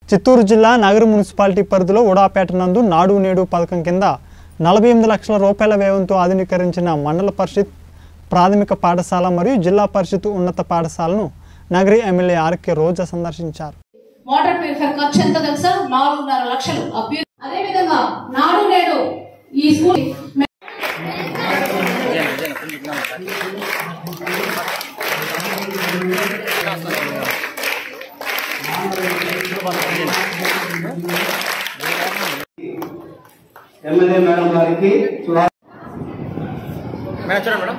చిత్తూరు జిల్లా నగర మున్సిపాలిటీ పరిధిలో ఉడాపేట నందు నాడు నేడు పథకం కింద నలభై ఎనిమిది లక్షల రూపాయల వ్యయంతో ఆధునీకరించిన మండల పరిషత్ ప్రాథమిక పాఠశాల మరియు జిల్లా పరిషత్ ఉన్నత పాఠశాలను నగరి ఎమ్మెల్యే ఆర్కే రోజా సందర్శించారు వాటర్ ప్యూరిఫైర్ ఖర్చు ఎంత తెలుసా నాలుగున్నర లక్షలు అభ్యు- అదే విధంగా నాడు నేడు ఈ స్కూల్ ఎమ్మెల్యే మేడం గారికి స్వాగతం మేడం చూడండి మేడం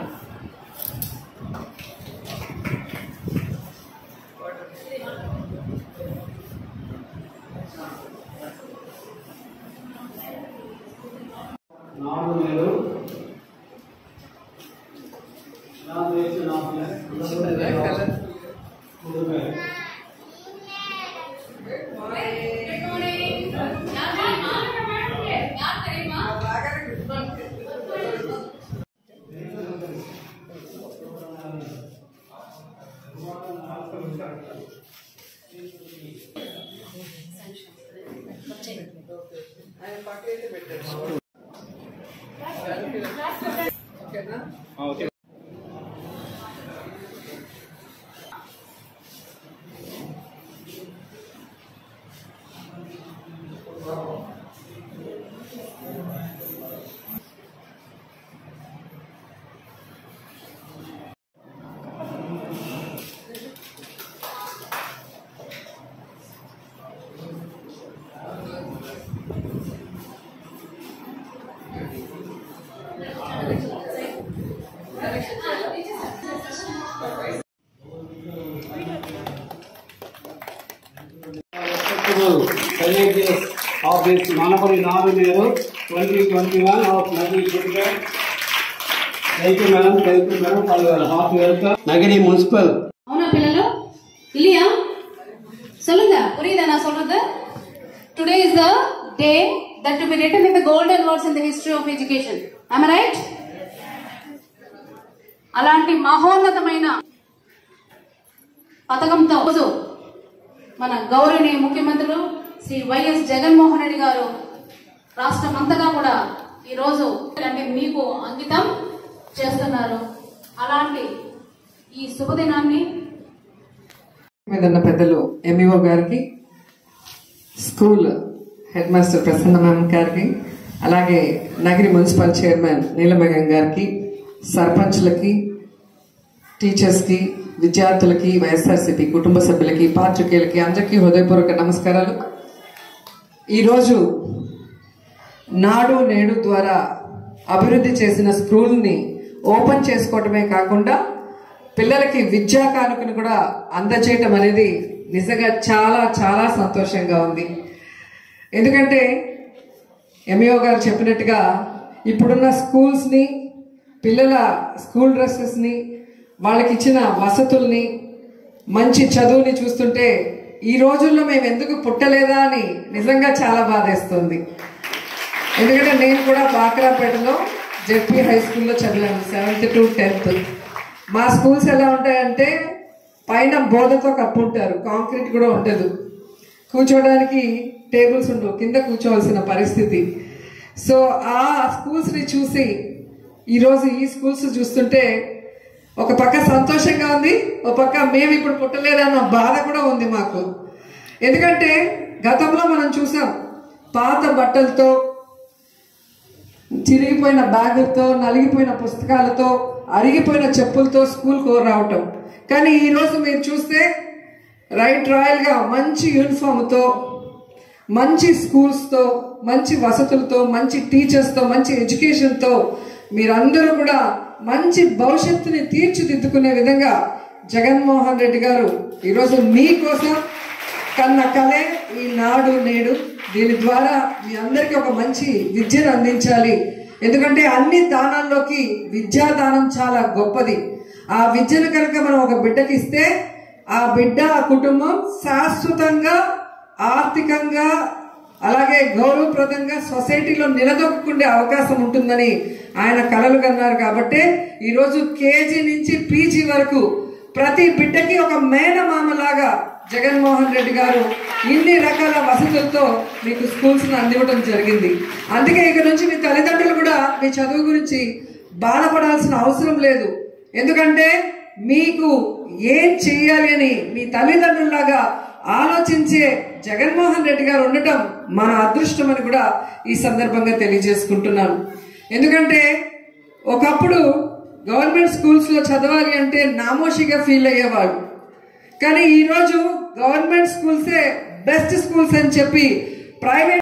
నాలుగు నేడు నాలుగు వేసి నాలుగు మూడు వేలు. respectable colleges of this Manapuri Nadu Nehru 2021 of Nagari Critical. Thank you, madam. Thank you, madam, for your hard work. Nagari Municipal. అవునా పిల్లలు இல்லையா சொல்லுங்க புரியுதா நான் சொல்றது today is the day that to be written in the golden words in the history of education I'm right అలాంటి మహోన్నతమైన పథకంతో రోజు మన గౌరవనీయ ముఖ్యమంత్రులు శ్రీ వైఎస్ జగన్మోహన్ రెడ్డి గారు రాష్ట్రం అంతటా కూడా ఈ రోజు అంటే మీకు అంకితం చేస్తున్నారు అలాంటి ఈ శుభదినాన్ని మీద ఉన్న పెద్దలు ఎంఈఓ గారికి school head master Prasanna ma'am గారికి అలాగే నగరి మున్సిపల్ చైర్మన్ నీలమేఘం గారికి సర్పంచ్లకి టీచర్స్కి విద్యార్థులకి వైఎస్ఆర్సీపీ కుటుంబ సభ్యులకి పాత్రికేయులకి అందరికీ హృదయపూర్వక నమస్కారాలు ఈరోజు నాడు నేడు ద్వారా అభివృద్ధి చేసిన స్కూల్ని ఓపెన్ చేసుకోవటమే కాకుండా పిల్లలకి విద్యా కానుకను కూడా అందజేయటం అనేది నిజంగా చాలా చాలా సంతోషంగా ఉంది ఎందుకంటే ఎంఈఓ గారు చెప్పినట్టుగా ఇప్పుడున్న స్కూల్స్ని పిల్లల స్కూల్ డ్రెస్సెస్ని వాళ్ళకి ఇచ్చిన వసతుల్ని మంచి చదువుని చూస్తుంటే ఈ రోజుల్లో మేము ఎందుకు పుట్టలేదా అని నిజంగా చాలా బాధేస్తుంది ఎందుకంటే నేను కూడా బాక్రాపేటలో జెడ్పీ హై స్కూల్లో చదివాను సెవెంత్ టు టెన్త్ మా స్కూల్స్ ఎలా ఉంటాయంటే పైన బోధతో కప్పుంటారు కాంక్రీట్ కూడా ఉండదు కూర్చోవడానికి టేబుల్స్ ఉండవు కింద కూర్చోవలసిన పరిస్థితి సో ఆ స్కూల్స్ని చూసి ఈరోజు ఈ స్కూల్స్ చూస్తుంటే ఒక పక్క సంతోషంగా ఉంది ఒక పక్క మేము ఇప్పుడు పుట్టలేదన్న బాధ కూడా ఉంది మాకు ఎందుకంటే గతంలో మనం చూసాం పాత బట్టలతో చిరిగిపోయిన బ్యాగులతో నలిగిపోయిన పుస్తకాలతో అరిగిపోయిన చెప్పులతో స్కూల్కు రావటం కానీ ఈరోజు మీరు చూస్తే రైట్ రాయల్గా మంచి యూనిఫామ్తో మంచి స్కూల్స్తో మంచి వసతులతో మంచి టీచర్స్తో మంచి ఎడ్యుకేషన్తో మీరందరూ కూడా మంచి భవిష్యత్తుని తీర్చిదిద్దుకునే విధంగా జగన్మోహన్ రెడ్డి గారు ఈరోజు మీకోసం కన్న కలే ఈ నాడు నేడు దీని ద్వారా మీ అందరికీ ఒక మంచి విద్యను అందించాలి ఎందుకంటే అన్ని దానాల్లోకి విద్యా దానం చాలా గొప్పది ఆ విద్యను కనుక మనం ఒక బిడ్డకి ఇస్తే ఆ బిడ్డ ఆ కుటుంబం శాశ్వతంగా ఆర్థికంగా అలాగే గౌరవప్రదంగా సొసైటీలో నిలదొక్కుండే అవకాశం ఉంటుందని ఆయన కలలు కన్నారు కాబట్టి ఈరోజు కేజీ నుంచి పీజీ వరకు ప్రతి బిడ్డకి ఒక మేనమామలాగా జగన్మోహన్ రెడ్డి గారు ఇన్ని రకాల వసతులతో మీకు స్కూల్స్ అందివ్వడం జరిగింది అందుకే ఇక నుంచి మీ తల్లిదండ్రులు కూడా మీ చదువు గురించి బాధపడాల్సిన అవసరం లేదు ఎందుకంటే మీకు ఏం చెయ్యాలి అని మీ తల్లిదండ్రుల్లాగా ఆలోచించే జగన్మోహన్ రెడ్డి గారు ఉండటం మన అదృష్టం అని కూడా ఈ సందర్భంగా తెలియజేసుకుంటున్నాను ఎందుకంటే ఒకప్పుడు గవర్నమెంట్ స్కూల్స్ లో చదవాలి అంటే నామోషిగా ఫీల్ అయ్యేవాడు కానీ ఈరోజు గవర్నమెంట్ స్కూల్సే బెస్ట్ స్కూల్స్ అని చెప్పి ప్రైవేట్